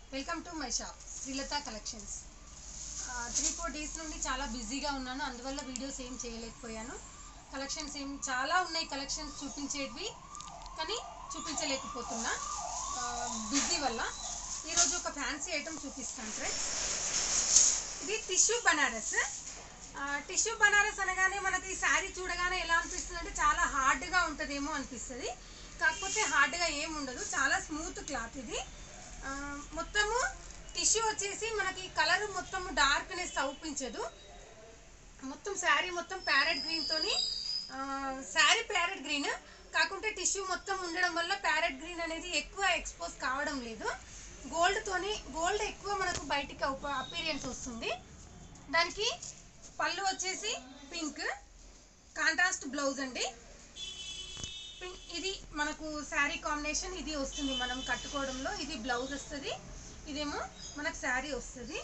welcome to my shop Srilatha collections three four days నుండి చాలా బిజీగా ఉన్నాను అందువల్ల వీడియోస్ ఏం చేయలేకపోయాను కలెక్షన్స్ ఏం చాలా ఉన్నాయి కలెక్షన్స్ చూపించేటివి కానీ చూపించలేకపోతున్నా బిజీ వల్ల ఈరోజు ఒక ఫ్యాన్సీ ఐటమ్ చూపిస్తాను ఫ్రెండ్స్ ఇది టిష్యూ బనారస్ టిష్యూ బనారస్ అనగానే మనకి ఈ శారీ చూడగానే ఎలా అనిపిస్తుంది అంటే చాలా హార్డ్గా ఉంటుందేమో అనిపిస్తుంది కాకపోతే హార్డ్గా ఏం ఉండదు చాలా స్మూత్ క్లాత్ ఇది ఆ, మొత్తము టిష్యూ వచ్చేసి మనకి కలర్ మొత్తం డార్క్నెస్ అవుపించదు మొత్తం శారీ మొత్తం ప్యారెట్ గ్రీన్తోని శారీ ప్యారెట్ గ్రీన్ కాకుంటే టిష్యూ మొత్తం ఉండడం వల్ల ప్యారెట్ గ్రీన్ అనేది ఎక్కువ ఎక్స్పోజ్ కావడం లేదు గోల్డ్తోని గోల్డ్ ఎక్కువ మనకు బయటికి అపీరియన్స్ వస్తుంది దానికి పళ్ళు వచ్చేసి పింక్ కాంట్రాస్ట్ బ్లౌజ్ అండి పింక్ ఇది మనకు శారీ కాంబినేషన్ ఇది వస్తుంది మనం కట్టుకోవడంలో ఇది బ్లౌజ్ వస్తుంది ఇదేమో మనకు శారీ వస్తుంది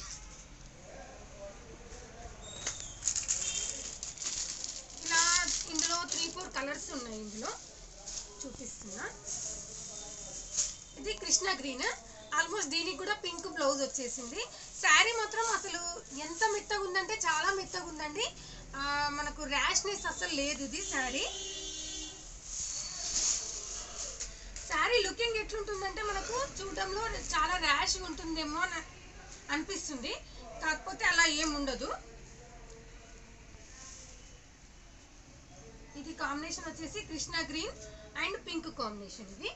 ఇలా ఇందులో త్రీ ఫోర్ కలర్స్ ఉన్నాయి ఇందులో చూపిస్తున్నా ఇది కృష్ణ గ్రీన్ ఆల్మోస్ట్ దీనికి కూడా పింక్ బ్లౌజ్ వచ్చేసింది శారీ మాత్రం అసలు ఎంత మెత్తగా ఉందంటే చాలా మెత్తగా ఉందండి ఆ, మనకు ర్యాష్నెస్ అసలు లేదు ఇది శారీ శారీ లుకింగ్ ఎట్లుంటుందంటే మనకు చూడడంలో చాలా ర్యాష్ ఉంటుందేమో అని అనిపిస్తుంది కాకపోతే అలా ఏం ఉండదు ఇది కాంబినేషన్ వచ్చేసి Krishna green and pink combination ఇది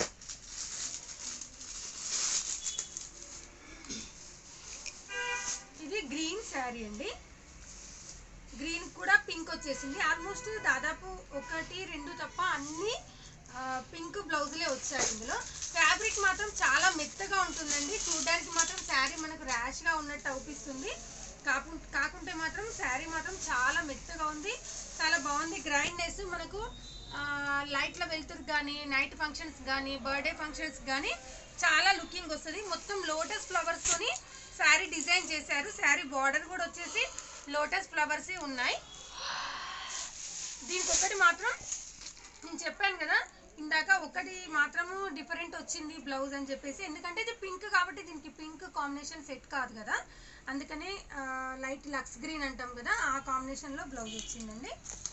ఇది గ్రీన్ శారీ అండి గ్రీన్ కూడా పింక్ వచ్చేసింది ఆల్మోస్ట్ దాదాపు ఒకటి రెండు తప్ప అన్ని పింక్ బ్లౌజులే వచ్చాయి ఇందులో ఫ్యాబ్రిక్ మాత్రం చాలా మెత్తగా ఉంటుందండి చూడడానికి మాత్రం శారీ మనకు ర్యాష్గా ఉన్నట్టు అవుపిస్తుంది కాకు కాకుంటే మాత్రం శారీ మాత్రం చాలా మెత్తగా ఉంది చాలా బాగుంది గ్రైండ్నెస్ మనకు లైట్ల వెలుతురు కానీ నైట్ ఫంక్షన్స్ కానీ బర్త్డే ఫంక్షన్స్ కానీ చాలా లుకింగ్ వస్తుంది మొత్తం లోటస్ ఫ్లవర్స్తోని శారీ డిజైన్ చేశారు శారీ బార్డర్ కూడా వచ్చేసి లోటస్ ఫ్లవర్స్ ఉన్నాయి దీనికి ఒకటి మాత్రం నేను చెప్పాను కదా ఇందాక ఒకటి మాత్రము డిఫరెంట్ వచ్చింది బ్లౌజ్ అని చెప్పేసి ఎందుకంటే ఇది పింక్ కాబట్టి దీనికి పింక్ కాంబినేషన్ సెట్ కాదు కదా అందుకనే లైట్ లక్స్ గ్రీన్ అంటాం కదా ఆ కాంబినేషన్లో బ్లౌజ్ వచ్చిందండి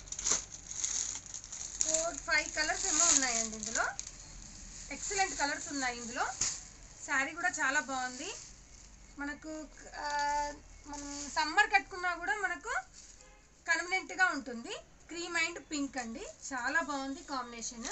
ఫోర్ ఫైవ్ కలర్స్ ఏమో ఉన్నాయండి ఇందులో ఎక్సలెంట్ కలర్స్ ఉన్నాయి ఇందులో శారీ కూడా చాలా బాగుంది మనకు ఆ, మనం సమ్మర్ కట్టుకున్నా కూడా మనకు కన్వీనెంట్గా ఉంటుంది క్రీమ్ అండ్ పింక్ అండి చాలా బాగుంది కాంబినేషన్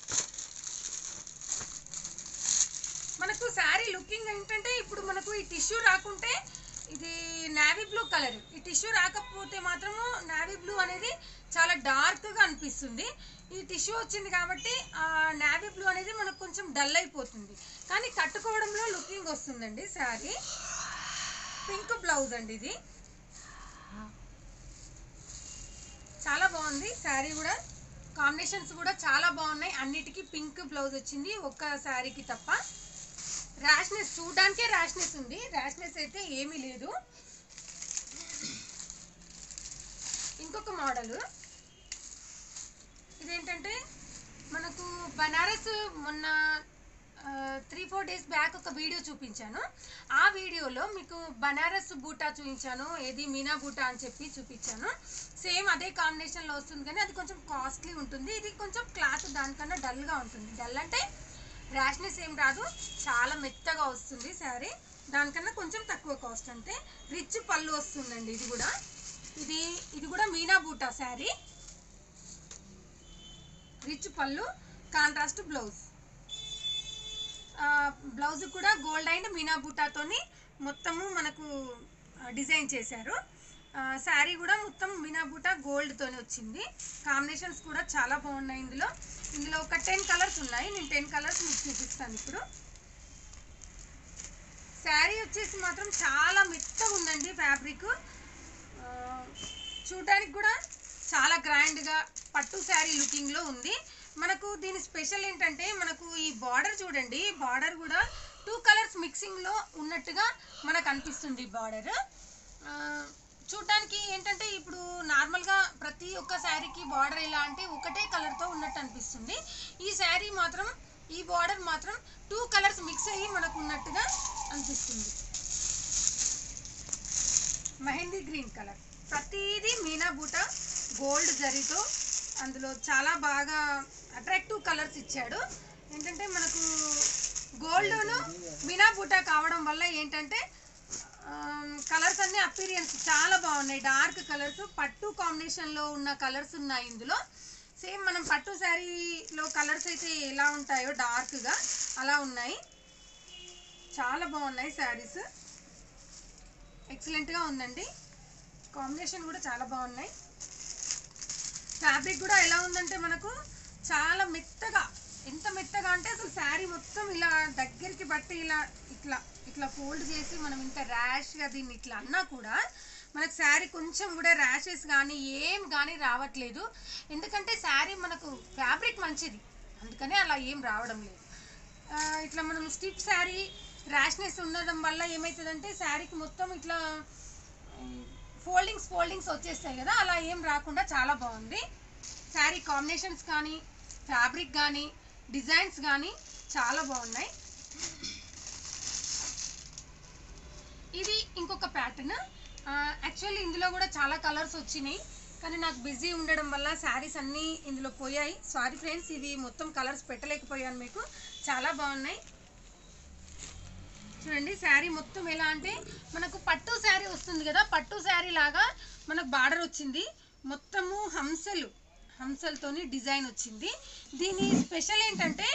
మనకు శారీ లుకింగ్ ఏంటంటే ఇప్పుడు మనకు ఈ టిష్యూ రాకుంటే ఇది నావీ బ్లూ కలర్ ఈ టిష్యూ రాకపోతే మాత్రము నావీ బ్లూ అనేది చాలా డార్క్గా అనిపిస్తుంది ఈ టిష్యూ వచ్చింది కాబట్టి ఆ నావీ బ్లూ అనేది మనకు కొంచెం డల్ అయిపోతుంది కానీ కట్టుకోవడంలో లుకింగ్ వస్తుందండి శారీ పింక్ బ్లౌజ్ అండి ఇది చాలా బాగుంది శారీ కూడా కాంబినేషన్స్ కూడా చాలా బాగున్నాయి అన్నిటికీ పింక్ బ్లౌజ్ వచ్చింది ఒక్క శారీకి తప్ప ర్యాష్నెస్ చూడడానికే ర్యాష్నెస్ ఉంది ర్యాష్నెస్ అయితే ఏమీ లేదు ఇంకొక మోడల్ ఇదేంటంటే మనకు బనారస్ మొన్న త్రీ ఫోర్ డేస్ బ్యాక్ ఒక వీడియో చూపించాను ఆ వీడియోలో మీకు బనారస్ బూటా చూపించాను ఏది మీనా బూటా అని చెప్పి చూపించాను సేమ్ అదే కాంబినేషన్లో వస్తుంది కానీ అది కొంచెం కాస్ట్లీ ఉంటుంది ఇది కొంచెం క్లాత్ దానికన్నా డల్గా ఉంటుంది డల్ అంటే ర్యాష్నెస్ ఏం రాదు చాలా మెత్తగా వస్తుంది శారీ దానికన్నా కొంచెం తక్కువ కాస్ట్ అంతే రిచ్ పళ్ళు వస్తుందండి ఇది కూడా ఇది ఇది కూడా మీనా బూటా శారీ రిచ్ పళ్ళు కాంట్రాస్ట్ బ్లౌజ్ బ్లౌజ్ కూడా గోల్డ్ అండ్ మీనా బూటాతోని మొత్తము మనకు డిజైన్ చేశారు శారీ కూడా మొత్తం మీనా బూటా గోల్డ్తోని వచ్చింది కాంబినేషన్స్ కూడా చాలా బాగున్నాయి ఇందులో ఇందులో ఒక టెన్ కలర్స్ ఉన్నాయి నేను టెన్ కలర్స్ మీకు చూపిస్తాను ఇప్పుడు శారీ వచ్చేసి మాత్రం చాలా మెత్తగా ఉందండి ఫ్యాబ్రిక్ చూడడానికి కూడా చాలా గ్రాండ్గా పట్టు శారీ లుకింగ్లో ఉంది మనకు దీని స్పెషల్ ఏంటంటే మనకు ఈ బార్డర్ చూడండి బార్డర్ కూడా టూ కలర్స్ మిక్సింగ్లో ఉన్నట్టుగా మనకు అనిపిస్తుంది బార్డర్ చూడడానికి ఏంటంటే ఇప్పుడు నార్మల్గా ప్రతి ఒక్క శారీకి బార్డర్ ఎలా అంటే ఒకటే కలర్తో ఉన్నట్టు అనిపిస్తుంది ఈ శారీ మాత్రం ఈ బార్డర్ మాత్రం టూ కలర్స్ మిక్స్ అయ్యి మనకు ఉన్నట్టుగా అనిపిస్తుంది మెహందీ గ్రీన్ కలర్ ప్రతిదీ మీనా బూట గోల్డ్ జరీతో అందులో చాలా బాగా అట్రాక్టివ్ కలర్స్ ఇచ్చాడు ఏంటంటే మనకు గోల్డ్ను మీనా బూట కావడం వల్ల ఏంటంటే కలర్స్ అన్ని అపీరియన్స్ చాలా బాగున్నాయి డార్క్ కలర్స్ పట్టు కాంబినేషన్లో ఉన్న కలర్స్ ఉన్నాయి ఇందులో సేమ్ మనం పట్టు శారీలో కలర్స్ అయితే ఎలా ఉంటాయో డార్క్గా అలా ఉన్నాయి చాలా బాగున్నాయి శారీస్ ఎక్సలెంట్గా ఉందండి కాంబినేషన్ కూడా చాలా బాగున్నాయి ఫ్యాబ్రిక్ కూడా ఎలా ఉందంటే మనకు చాలా మెత్తగా ఎంత మెత్తగా అంటే అసలు శారీ మొత్తం ఇలా దగ్గరికి బట్టి ఇలా ఇట్లా ఇట్లా ఫోల్డ్ చేసి మనం ఇంత ర్యాష్గా దీన్ని ఇట్లా అన్నా కూడా మనకు శారీ కొంచెం కూడా ర్యాషెస్ కానీ ఏం కానీ రావట్లేదు ఎందుకంటే శారీ మనకు ఫ్యాబ్రిక్ మంచిది అందుకనే అలా ఏం రావడం లేదు ఆ, ఇట్లా మనం స్టిఫ్ శారీ ర్యాష్నెస్ ఉండడం వల్ల ఏమవుతుందంటే శారీకి మొత్తం ఇట్లా ఫోల్డింగ్స్ ఫోల్డింగ్స్ వచ్చేస్తాయి కదా అలా ఏం రాకుండా చాలా బాగుంది శారీ కాంబినేషన్స్ కానీ ఫ్యాబ్రిక్ కానీ డిజైన్స్ కానీ చాలా బాగున్నాయి ఇది ఇంకొక ప్యాటర్న్ యాక్చువల్లీ ఇందులో కూడా చాలా కలర్స్ వచ్చినాయి కానీ నాకు బిజీ ఉండడం వల్ల శారీస్ అన్నీ ఇందులో పోయాయి సారీ ఫ్రెండ్స్ ఇవి మొత్తం కలర్స్ పెట్టలేకపోయాను మీకు చాలా బాగున్నాయి చూడండి శారీ మొత్తం ఎలా అంటే మనకు పట్టు శారీ వస్తుంది కదా పట్టు శారీ లాగా మనకు బార్డర్ వచ్చింది మొత్తము హంసలు హంసలతోని డిజైన్ వచ్చింది దీని స్పెషల్ ఏంటంటే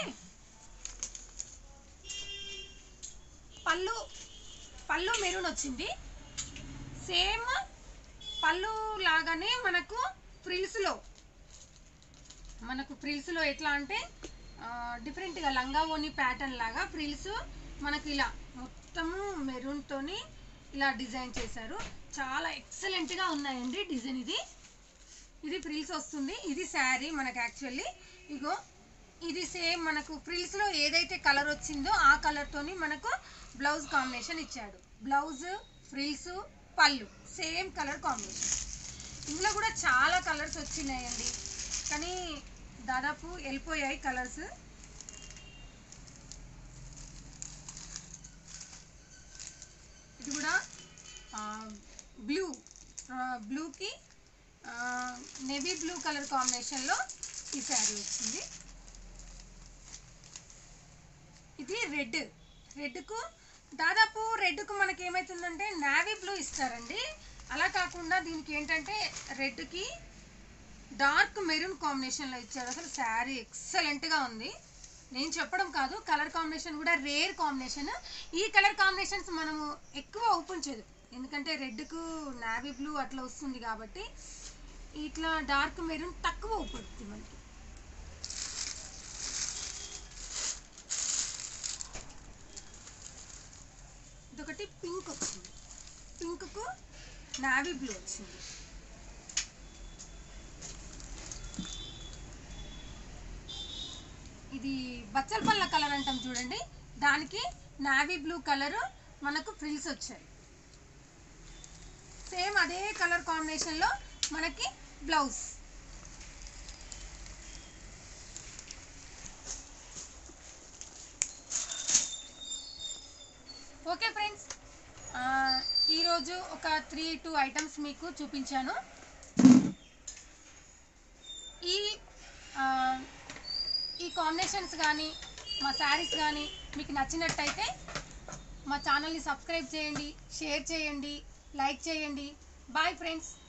పళ్ళు పళ్ళు మెరూన్ వచ్చింది సేమ్ పళ్ళు లాగానే మనకు ఫ్రిల్స్లో మనకు ఫ్రిల్స్లో ఎట్లా అంటే ఆ, డిఫరెంట్గా లంగా ఓని ప్యాటర్న్ లాగా ఫ్రిల్స్ మనకి ఇలా మొత్తము మెరూన్తోని ఇలా డిజైన్ చేశారు చాలా ఎక్సలెంట్గా ఉన్నాయండి డిజైన్ ఇది ఇది ఫ్రిల్స్ వస్తుంది ఇది శారీ మనకు యాక్చువల్లీ ఇగో ఇది సేమ్ మనకు ఫ్రిల్స్లో ఏదైతే కలర్ వచ్చిందో ఆ కలర్తోని మనకు బ్లౌజ్ కాంబినేషన్ ఇచ్చాడు బ్లౌజ్ ఫ్రిల్స్ పళ్ళు సేమ్ కలర్ కాంబినేషన్ ఇందులో కూడా చాలా కలర్స్ వచ్చినాయండి కానీ దాదాపు వెళ్ళిపోయాయి కలర్స్ ఇది కూడా బ్లూ బ్లూకి నేవీ బ్లూ కలర్ కాంబినేషన్లో ఈ శారీ వచ్చింది ఇది రెడ్ రెడ్కు దాదాపు రెడ్కు మనకి ఏమవుతుందంటే నావీ బ్లూ ఇస్తారండి అలా కాకుండా దీనికి ఏంటంటే రెడ్కి డార్క్ మెరూన్ కాంబినేషన్లో ఇచ్చారు అసలు శారీ ఎక్సలెంట్గా ఉంది నేను చెప్పడం కాదు కలర్ కాంబినేషన్ కూడా రేర్ కాంబినేషన్ ఈ కలర్ కాంబినేషన్స్ మనము ఎక్కువ ఊపించదు ఎందుకంటే రెడ్కు నావీ బ్లూ అట్లా వస్తుంది కాబట్టి ఇట్లా డార్క్ మెరూన్ తక్కువ ఊపుతుంది మనకి ఇదొకటి పింక్ వచ్చింది పింక్కు నావీ బ్లూ వచ్చింది ఇది బచ్చల పళ్ళ కలర్ అంటాం చూడండి దానికి నావీ బ్లూ కలర్ మనకు ఫ్రిల్స్ వచ్చాయి సేమ్ అదే కలర్ కాంబినేషన్లో మనకి బ్లౌజ్ ఓకే ఫ్రెండ్స్ ఈరోజు ఒక త్రీ టూ ఐటమ్స్ మీకు చూపించాను ఈ ఆ, ఈ కాంబినేషన్స్ కానీ మా శారీస్ కానీ మీకు నచ్చినట్టయితే మా ఛానల్ని సబ్స్క్రైబ్ చేయండి షేర్ చేయండి లైక్ చేయండి బాయ్ ఫ్రెండ్స్